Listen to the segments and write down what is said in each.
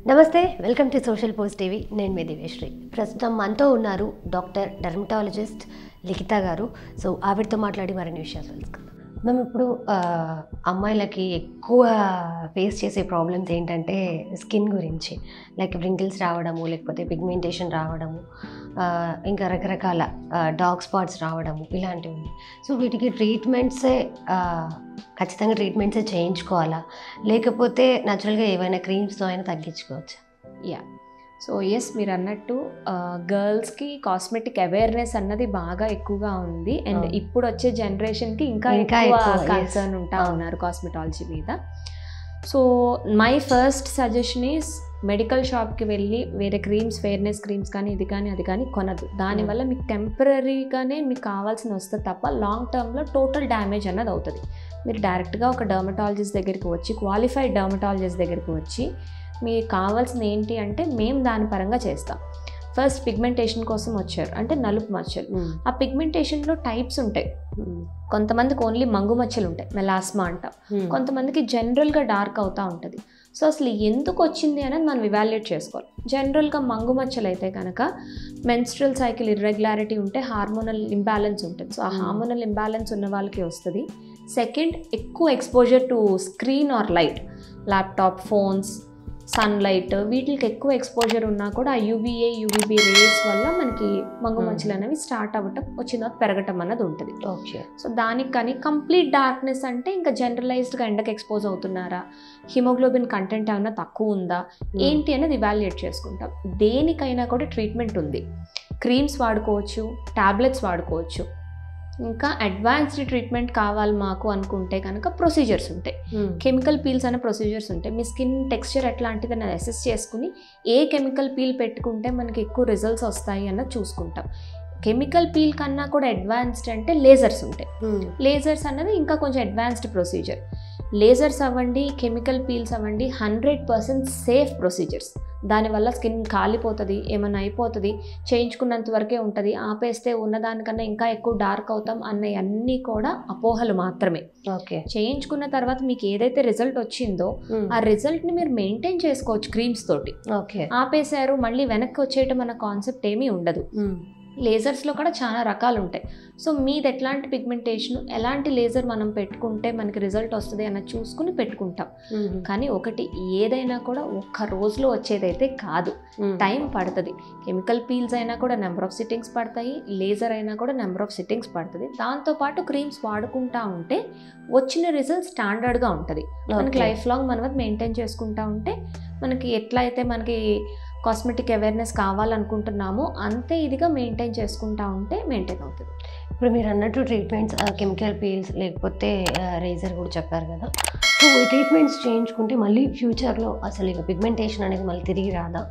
నమస్తే welcome to social post TV నేను మీ దివేశ్రీ ప్రస్తుతం మనతో ఉన్నారు డాక్టర్ డర్మటాలజిస్ట్ లిఖిత గారు సో ఆవిడతో మాట్లాడి మరిన్ని విషయాలు తెలుసుకుందాం మేము ఇప్పుడు ఆ, అమ్మాయిలకి ఎక్కువ ఫేస్ చేసే ప్రాబ్లమ్స్ ఏంటంటే స్కిన్ గురించి లైక్ వ్రింకిల్స్ రావడము లేకపోతే పిగ్మెంటేషన్ రావడము ఆ, ఇంకా రకరకాల డాగ్ స్పాట్స్ రావడము ఇలాంటివి ఉన్నాయి సో వీటికి ట్రీట్మెంట్సే ఆ, ఖచ్చితంగా ట్రీట్మెంట్సే చేయించుకోవాలా లేకపోతే న్యాచురల్గా ఏవైనా క్రీమ్స్తో అయినా తగ్గించుకోవచ్చు యా సో ఎస్ మీరు అన్నట్టు గర్ల్స్కి కాస్మెటిక్ అవేర్నెస్ అన్నది బాగా ఎక్కువగా ఉంది అండ్ అవును. ఇప్పుడు వచ్చే జనరేషన్కి ఇంకా ఇంకా ఎక్కువ ఎక్కువ, yes. కన్సర్న్ ఉంటా అవును. ఉన్నారు కాస్మెటాలజీ మీద so my first suggestion is medical షాప్కి వెళ్ళి వేరే క్రీమ్స్ ఫెయిర్నెస్ క్రీమ్స్ కానీ ఇది కానీ అది కానీ కొనదు దానివల్ల మీకు టెంపరీగానే మీకు కావాల్సిన వస్తుంది తప్ప లాంగ్ టర్మ్లో టోటల్ డ్యామేజ్ అన్నది అవుతుంది మీరు డైరెక్ట్గా ఒక డర్మటాలజిస్ట్ దగ్గరికి వచ్చి క్వాలిఫైడ్ డర్మటాలజిస్ట్ దగ్గరికి వచ్చి మీకు కావాల్సింది ఏంటి అంటే మేము దాని పరంగా చేస్తాం ఫస్ట్ పిగ్మెంటేషన్ కోసం వచ్చారు అంటే నలుపు మచ్చలు ఆ పిగ్మెంటేషన్లో టైప్స్ ఉంటాయి కొంతమందికి ఓన్లీ మంగు మచ్చలు ఉంటాయి మెలాస్మా అంటాం కొంతమందికి జనరల్గా డార్క్ అవుతూ ఉంటుంది సో అసలు ఎందుకు వచ్చింది అనేది మనం ఇవాల్యుయేట్ చేసుకోవాలి జనరల్గా మంగు మచ్చలు అయితే కనుక మెన్స్ట్రల్ సైకిల్ ఇర్రెగ్యులారిటీ ఉంటే హార్మోనల్ ఇంబ్యాలెన్స్ ఉంటుంది సో ఆ Hmm. హార్మోనల్ ఇంబ్యాలెన్స్ ఉన్న వాళ్ళకి వస్తుంది సెకండ్ ఎక్కువ exposure to screen or light laptop phones sunlight వీటికి ఎక్కువ ఎక్స్పోజర్ ఉన్నా కూడా ఆ యూవీఏ యూవీబీ రేస్ వల్ల మనకి మంగు Hmm. మచ్చలు అనేవి స్టార్ట్ అవ్వటం వచ్చిన తర్వాత పెరగటం అన్నది ఉంటుంది ఓకే సో దానికి కానీ కంప్లీట్ డార్క్నెస్ అంటే ఇంకా జనరలైజ్డ్గా ఎండకు ఎక్స్పోజ్ అవుతున్నారా హిమోగ్లోబిన్ కంటెంట్ ఏమైనా తక్కువ ఉందా ఏంటి అనేది ఇవాల్యుయేట్ చేసుకుంటాం దేనికైనా కూడా ట్రీట్మెంట్ ఉంది క్రీమ్స్ వాడుకోవచ్చు టాబ్లెట్స్ వాడుకోవచ్చు ఇంకా అడ్వాన్స్డ్ ట్రీట్మెంట్ కావాలి మాకు అనుకుంటే కనుక ప్రొసీజర్స్ ఉంటాయి కెమికల్ పీల్స్ అనే ప్రొసీజర్స్ ఉంటాయి మీ స్కిన్ టెక్స్చర్ ఎట్లాంటిది అని అసెస్ చేసుకుని ఏ కెమికల్ పీల్ పెట్టుకుంటే మనకి ఎక్కువ రిజల్ట్స్ వస్తాయి అన్నది చూసుకుంటాం కెమికల్ పీల్ కన్నా కూడా అడ్వాన్స్డ్ అంటే లేజర్స్ ఉంటాయి లేజర్స్ అన్నది ఇంకా కొంచెం అడ్వాన్స్డ్ ప్రొసీజర్ లేజర్స్ అవ్వండి కెమికల్ పీల్స్ అవ్వండి హండ్రెడ్ పర్సెంట్ సేఫ్ ప్రొసీజర్స్ దానివల్ల స్కిన్ కాలిపోతుంది ఏమైనా అయిపోతుంది చేయించుకున్నంత వరకే ఉంటుంది ఆపేస్తే ఉన్నదానికన్నా ఇంకా ఎక్కువ డార్క్ అవుతాం అన్నవన్నీ కూడా అపోహలు మాత్రమే ఓకే చేయించుకున్న తర్వాత మీకు ఏదైతే రిజల్ట్ వచ్చిందో ఆ రిజల్ట్ని మీరు మెయింటైన్ చేసుకోవచ్చు క్రీమ్స్ తోటి ఓకే ఆపేశారు మళ్ళీ వెనక్కి వచ్చేయటం అన్న కాన్సెప్ట్ ఏమీ ఉండదు లేజర్స్లో కూడా చాలా రకాలు ఉంటాయి సో మీది ఎట్లాంటి పిగ్మెంటేషన్ ఎలాంటి లేజర్ మనం పెట్టుకుంటే మనకి రిజల్ట్ వస్తుంది అన్నది చూసుకుని పెట్టుకుంటాం కానీ ఒకటి ఏదైనా కూడా ఒక్క రోజులో వచ్చేదైతే కాదు టైం పడుతుంది కెమికల్ పీల్స్ అయినా కూడా నెంబర్ ఆఫ్ సిట్టింగ్స్ పడతాయి లేజర్ అయినా కూడా నెంబర్ ఆఫ్ సిట్టింగ్స్ పడుతుంది దాంతోపాటు క్రీమ్స్ వాడుకుంటా ఉంటే వచ్చిన రిజల్ట్ స్టాండర్డ్గా ఉంటుంది మనకి లైఫ్ లాంగ్ మనం అది మెయింటైన్ చేసుకుంటా ఉంటే మనకి ఎట్లా అయితే మనకి కాస్మెటిక్ అవేర్నెస్ కావాలనుకుంటున్నామో అంతే ఇదిగా మెయింటైన్ చేసుకుంటా ఉంటే మెయింటైన్ అవుతుంది ఇప్పుడు మీరు అన్నట్టు ట్రీట్మెంట్స్ కెమికల్ పీల్స్ లేకపోతే రేజర్ కూడా చెప్పారు కదా సో ఈ ట్రీట్మెంట్స్ చేయించుకుంటే మళ్ళీ ఫ్యూచర్లో అసలు ఇక పిగ్మెంటేషన్ అనేది మళ్ళీ తిరిగి రాదా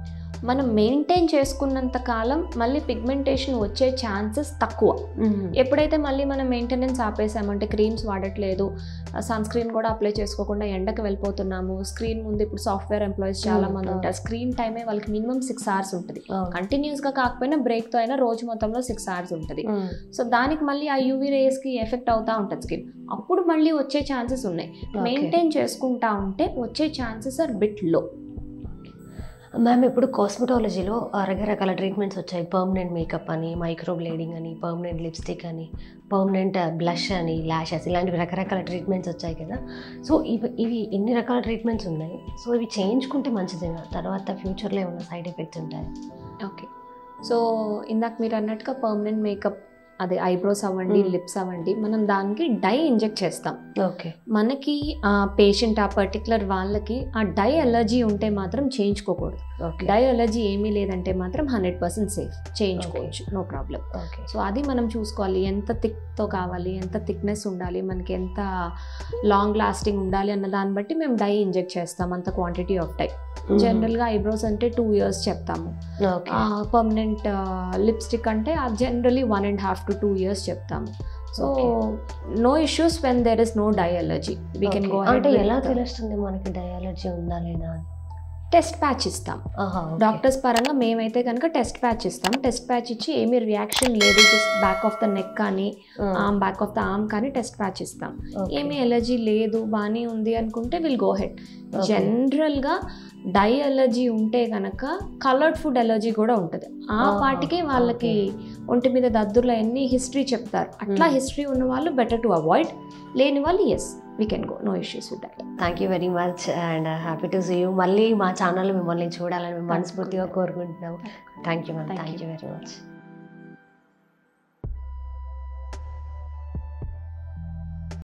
మనం మెయింటైన్ చేసుకున్నంత కాలం మళ్ళీ పిగ్మెంటేషన్ వచ్చే ఛాన్సెస్ తక్కువ ఎప్పుడైతే మళ్ళీ మనం మెయింటెనెన్స్ ఆపేసామంటే క్రీమ్స్ వాడట్లేదు సన్ స్క్రీన్ కూడా అప్లై చేసుకోకుండా ఎండకు వెళ్ళిపోతున్నాము స్క్రీన్ ముందు ఇప్పుడు సాఫ్ట్వేర్ ఎంప్లాయీస్ చాలా మంది Mm, ఉంటారు స్క్రీన్ టైమే వాళ్ళకి మినిమం సిక్స్ అవర్స్ ఉంటుంది కంటిన్యూస్గా కాకపోయినా బ్రేక్తో అయినా రోజు మొత్తంలో సిక్స్ అవర్స్ ఉంటుంది సో దానికి మళ్ళీ ఆ యూవీ రేస్కి ఎఫెక్ట్ అవుతూ ఉంటుంది స్కిన్ అప్పుడు మళ్ళీ వచ్చే ఛాన్సెస్ ఉన్నాయి మెయింటైన్ చేసుకుంటా ఉంటే వచ్చే chances are bit low ma'am ఇప్పుడు కాస్మెటాలజీలో రకరకాల ట్రీట్మెంట్స్ వచ్చాయి పర్మనెంట్ మేకప్ అని మైక్రో బ్లేడింగ్ అని పర్మనెంట్ లిప్స్టిక్ అని పర్మనెంట్ బ్లష్ అని ల్యాషెస్ ఇలాంటివి రకరకాల ట్రీట్మెంట్స్ వచ్చాయి కదా సో ఇవి ఇవి ఎన్ని రకాల ట్రీట్మెంట్స్ ఉన్నాయి సో ఇవి చేయించుకుంటే మంచిదేనా తర్వాత ఫ్యూచర్లో ఏమైనా సైడ్ ఎఫెక్ట్స్ ఉంటాయి ఓకే సో ఇందాక మీరు అన్నట్టుగా పర్మనెంట్ మేకప్ అదే ఐబ్రోస్ అవ్వండి Mm. లిప్స్ అవ్వండి మనం దానికి డై ఇంజెక్ట్ చేస్తాం ఓకే మనకి ఆ పేషెంట్ ఆ పర్టికులర్ వాళ్ళకి ఆ డై అలర్జీ ఉంటే మాత్రం చేయించుకోకూడదు ఓకే డై అలర్జీ ఏమీ లేదంటే మాత్రం హండ్రెడ్ పర్సెంట్ సేఫ్ చేయించుకోవచ్చు నో ప్రాబ్లం ఓకే సో అది మనం చూసుకోవాలి ఎంత థిక్తో కావాలి ఎంత థిక్నెస్ ఉండాలి మనకి ఎంత లాంగ్ లాస్టింగ్ ఉండాలి అన్న దాన్ని బట్టి మేము డై ఇంజెక్ట్ చేస్తాం అంత క్వాంటిటీ ఆఫ్ డై జనరల్గా ఐబ్రోస్ అంటే టూ ఇయర్స్ చెప్తాము ఓకే పర్మనెంట్ లిప్స్టిక్ అంటే generally one and half to two years చెప్తాము so no issues when there is no dye allergy we can go అంటే ఎలా తెలుస్తుంది మనకి డయాలజీ ఉందా లేదా అని టెస్ట్ ప్యాచ్ ఇస్తాం ఆహా, okay. డాక్టర్స్ పరంగా మేమైతే కనుక టెస్ట్ ప్యాచ్ ఇస్తాం టెస్ట్ ప్యాచ్ ఇచ్చి ఏమీ రియాక్షన్ లేదు just back of the neck కానీ ఆ, arm back of the arm కానీ టెస్ట్ ప్యాచ్ ఇస్తాం okay. ఏమీ ఎలర్జీ లేదు బాగానే ఉంది అనుకుంటే విల్ గో హెడ్ Okay. జనరల్గా డై ఎలర్జీ ఉంటే కనుక కలర్డ్ ఫుడ్ ఎలర్జీ కూడా ఉంటుంది ఆ ఆహా, పాటికే వాళ్ళకి ఒంటి మీద దద్దుర్లు అన్ని హిస్టరీ చెప్తారు అట్లా Hmm. హిస్టరీ ఉన్న వాళ్ళు బెటర్ టు అవాయిడ్ లేని వాళ్ళు yes we can go no issues with that thank you very much and happy to see you మళ్ళీ మా ఛానల్ మిమ్మల్ని చూడాలని మేము మనస్ఫూర్తిగా కోరుకుంటున్నాం thank you ma'am Thank thank you. You very much